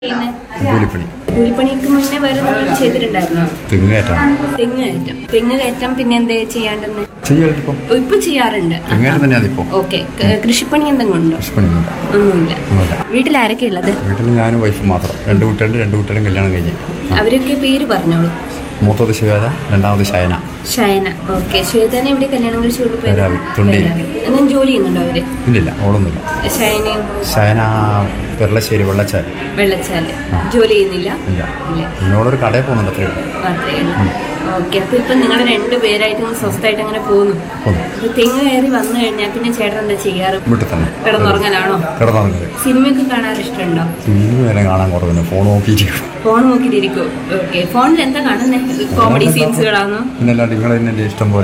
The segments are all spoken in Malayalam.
ചെയ്യുന്നത് കൂലിപ്പണി കൂലിപ്പണിക്ക് മുന്നേ വേറെ നമ്മൾ ചെയ്തിട്ടുണ്ടായിരുന്നോ തെങ്ങ് കയറ്റാണ് തെങ്ങ് കയറ്റം തെങ്ങ് കയറ്റം പിന്നെ എന്തേ ചെയ്യാണ്ടെന്ന് ചെയ്യലിപ്പം ഇപ്പൊ ചെയ്യാറുണ്ട് തെങ്ങ് കയറ്റം തന്നെയാണ് ഇപ്പോൾ ഓക്കെ കൃഷിപ്പണി എന്തെങ്കിലും ഉണ്ടോ കൃഷിപ്പണിയൊന്നുമില്ല ഒന്നുമില്ല ഒന്നുമില്ല വീട്ടിൽ ആരൊക്കെ ഉള്ളത് വീട്ടിൽ ഞാനും വൈഫ് മാത്രം രണ്ട് കുട്ടികളുണ്ട് രണ്ട് കുട്ടികളും കല്യാണം കഴിഞ്ഞ് അവരൊക്കെ പേര് പറഞ്ഞോളൂ മൂത്തത് ശിവേദ രണ്ടാമത് ശയന ഷയന ഓക്കെ ശ്വേതനെ എവിടെ കല്യാണം കഴിച്ചു പേരാവി, തുണ്ടയിൽ. എന്തെങ്കിലും ജോലി ചെയ്യുന്നുണ്ടോ അവര് ഇല്ലില്ല ഓളൊന്നുമില്ല ഷയനയും ശയന പെരളശ്ശേരി വെള്ളച്ചാൽ വെള്ളച്ചാല് ജോലി ചെയ്യുന്നില്ല ഇല്ല ഇല്ല എന്നോടൊരു കടയിൽ പോകുന്നുണ്ട് അത്രയും മാത്രമേ ഉള്ളൂ ഓക്കെ അപ്പൊ ഇപ്പൊ നിങ്ങൾ രണ്ടുപേരായിട്ട് ഒന്ന് സ്വസ്ഥമായിട്ട് അങ്ങനെ പോകുന്നു പോകുന്നു അപ്പൊ തെങ്ങ് കയറി വന്നു കഴിഞ്ഞാൽ പിന്നെ ചേട്ടൻ എന്താ ചെയ്യാറ് വീട്ടിൽ തന്നെ കിടന്നുറങ്ങലാണോ കിടന്നുറങ്ങുന്നത് സിനിമയൊക്കെ കാണാൻ ഇഷ്ടമുണ്ടോ സിനിമ വരെ കാണാൻ കുറവില്ല ഫോൺ നോക്കിയിരിക്കും ഫോൺ നോക്കിയിട്ടിരിക്കും ഓക്കെ ഫോണിൽ എന്താ കാണുന്നത് കോമഡി സീൻസുകളാണോ പിന്നല്ലാണ്ട് നിങ്ങൾ തന്നെ ഇഷ്ടം പോലെ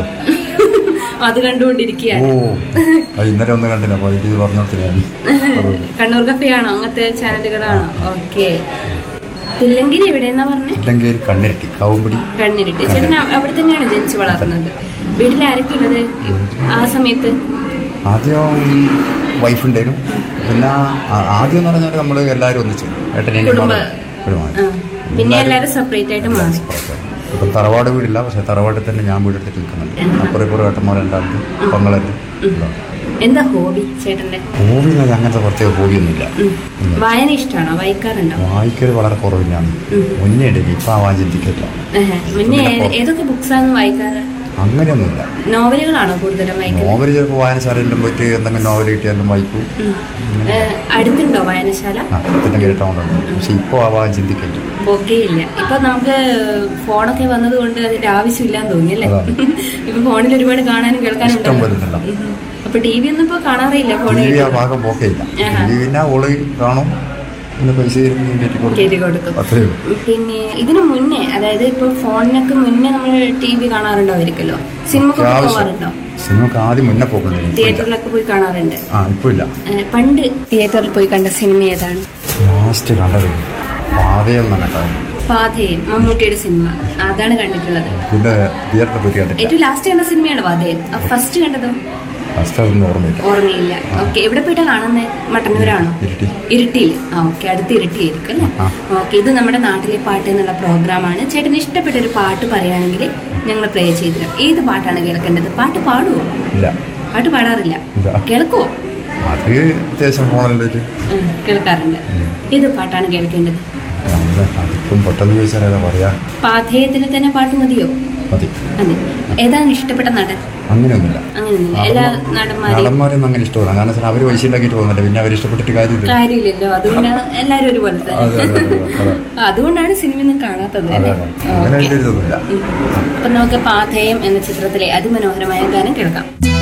അത് കണ്ടുകൊണ്ടിരിക്കുകയാണ് ഓ അത് ഇന്നലെ ഒന്നും കണ്ടില്ല അപ്പോൾ ഇത് പറഞ്ഞോട്ടില്ല കണ്ണൂർ കഫയാണോ അങ്ങനത്തെ ചാനലുകളാണോ ഓക്കെ തില്ലങ്കിരി എവിടെയെന്നാ പറഞ്ഞേ ഇല്ലെങ്കിൽ കണ്ണിരട്ടി കാവുമ്പടി കണ്ണിരിട്ട് ചേട്ടൻ അ- അവിടെ തന്നെയാണ് ജനിച്ചു വളർന്നത് വീട്ടിൽ ആരൊക്കെ ഉള്ളത് ആ സമയത്ത് ആദ്യം വൈഫ് ഉണ്ടായിരുന്നു പിന്നെ ആ- ആദ്യം എന്ന് പറഞ്ഞാൽ നമ്മൾ എല്ലാവരും ഒന്നിച്ചു ഏട്ടനെയും കുടുംബ കുടുംബം ആ. പിന്നെ എല്ലാവരും സെപ്പറേറ്റ് ആയിട്ട് മാറി ഇപ്പം തറവാട് വീടില്ല പക്ഷെ തറവാട്ടിൽ തന്നെ ഞാൻ വീടെടുത്തിട്ട് നിൽക്കുന്നുണ്ട് അപ്പുറം ഇപ്പുറം ഏട്ടന്മാർ രണ്ടാമത് പങ്ങളല്ലേ എന്താ ഹോബി ചേട്ടന്റെ ഹോബി എന്ന് പറഞ്ഞാൽ അങ്ങനത്തെ പ്രത്യേക ഹോബിയൊന്നുമില്ല ഉം. വായന ഇഷ്ടമാണോ വായിക്കാറുണ്ടോ വായിക്കൽ വളരെ കുറവില്ലാണ് മുന്നേ ഉണ്ട് ഇപ്പം ആവാൻ ചിന്തിക്കില്ല ആഹാ. മുന്നേ ഏ- ഏതൊക്കെ ബുക്സാണ് വായിക്കാറ് അങ്ങനെയൊന്നുമില്ല നോവലുകളാണോ കൂടുതലും വായിക്കുന്നത് നോവൽ ചിലപ്പോൾ വായനശാലയിലും പോയിട്ട് എന്തെങ്കിലും നോവൽ കിട്ടിയാലും വായിക്കും ഉം. ഏ, അടുത്തുണ്ടോ വായനശാല ആ പിന്നെ കേട്ടോണ്ടുണ്ട് പക്ഷെ ഇപ്പോൾ ആവാൻ ചിന്തിക്കില്ല ഓക്കെ ഇല്ല ഇപ്പൊ നമുക്ക് ഫോണൊക്കെ വന്നത് കൊണ്ട് അതിന്റെ ആവശ്യമില്ലാന്ന് തോന്നി അല്ലേ അതാണ്. ഇപ്പൊ ഫോണിൽ ഒരുപാട് കാണാനും കേൾക്കാനും ഇഷ്ടം ഉണ്ടല്ലോ. വരുന്നില്ല ഉം. അപ്പൊ ടി വി ഒന്നും ഇപ്പൊ കാണാറില്ല ടി ഫോണിൽ വി ആ ഭാഗം പോക്കേയില്ല ആഹാ. ടി വി പിന്നെ ഓള് കാണും പിന്നെ പൈസ തരും കയറ്റി കയറ്റി കൊടുക്കും കൊടുക്കും അത്രയേ ഉള്ളൂ പിന്നെ ഇതിനു മുന്നേ അതായത് ഇപ്പൊ ഫോണിനൊക്കെ മുന്നേ നമ്മൾ ടി വി കാണാറുണ്ടായിരിക്കല്ലോ സിനിമക്ക് പോവാറുണ്ടോ സിനിമക്ക് ആദ്യം മുന്നേ പോക്കുണ്ടായിരുന്നു ഇപ്പൊ ഇല്ല. തിയേറ്ററിലൊക്കെ പോയി കാണാറുണ്ട് ആ ഇപ്പോൾ ഇല്ല ഏ, പണ്ട് തിയേറ്ററിൽ പോയി കണ്ട സിനിമ ഏതാണ് ലാസ്റ്റ് കണ്ടത് പാതയിൽ നിന്നാണ് കണ്ടത് പാതയം മമ്മൂട്ടിയുടെ സിനിമ അതാണ് കണ്ടിട്ടുള്ളത് പിന്നെ തിയേറ്ററിൽ പോയി കണ്ടില്ല ഏറ്റവും ലാസ്റ്റ് കണ്ട സിനിമയാണ് പാതയം ഫസ്റ്റ് കണ്ടതോ ലാസ്റ്റ് അതൊന്നും ഓർമ്മയില്ല ഓർമ്മയില്ല ഓക്കെ എവിടെ പോയിട്ടാ കാണുന്നത് മട്ടന്നൂരാണോ ഇരുട്ടി ഇരുട്ടിയിൽ ആ ഓക്കെ അടുത്ത് ഇരുട്ടിയായിരിക്കും അല്ലേ ആ. ഓക്കെ ഇത് നമ്മുടെ നാട്ടിലെ പാട്ട് എന്നുള്ള പ്രോഗ്രാമാണ് ചേട്ടന് ഇഷ്ടപ്പെട്ട ഒരു പാട്ട് പറയുകയാണെങ്കിൽ ഞങ്ങൾ പ്ലേ ചെയ്തിരും ഏത് പാട്ടാണ് കേൾക്കേണ്ടത് പാട്ട് പാടുവോ ഇല്ല പാട്ട് പാടാറില്ല ഇല്ല. കേൾക്കുവോ അത് അത്യാവശ്യം ഫോണിലേക്ക് ഉം, കേൾക്കാറുണ്ട് ഏത് പാട്ടാണ് കേൾക്കേണ്ടത് അതിപ്പം പെട്ടെന്ന് ചോദിച്ചാൽ ഏതാ പറയാ പാഥേയത്തിന് തന്നെ പാട്ട് മതിയോ മതി അതെ ഏതാണ് ഇഷ്ടപ്പെട്ട നടൻ അങ്ങനെയൊന്നുമില്ല അങ്ങനെയൊന്നുമില്ല എല്ലാ നടന്മാരെയും നടന്മാരൊന്നും അങ്ങനെ ഇഷ്ടമല്ല കാരണം വെച്ചാൽ അവർ പൈസ ഉണ്ടാക്കിയിട്ട് പോകുന്നില്ല പിന്നെ അവർ ഇഷ്ടപ്പെട്ടിട്ട് കാര്യമില്ല കാര്യമില്ലല്ലോ അതുകൊണ്ടാണ് എല്ലാവരും ഒരുപോലെ അതെ അതെ തന്നെ അതെ അതെ അതുകൊണ്ടാണ് സിനിമയൊന്നും കാണാത്തത് അതെ അല്ലേ? അതെ അങ്ങനെ ഓക്കെ. വലിയ ഇതൊന്നുമില്ല ഉം. അപ്പൊ നമുക്ക് പാഥേയം എന്ന ചിത്രത്തിലെ അതിമനോഹരമായ ഗാനം കേൾക്കാം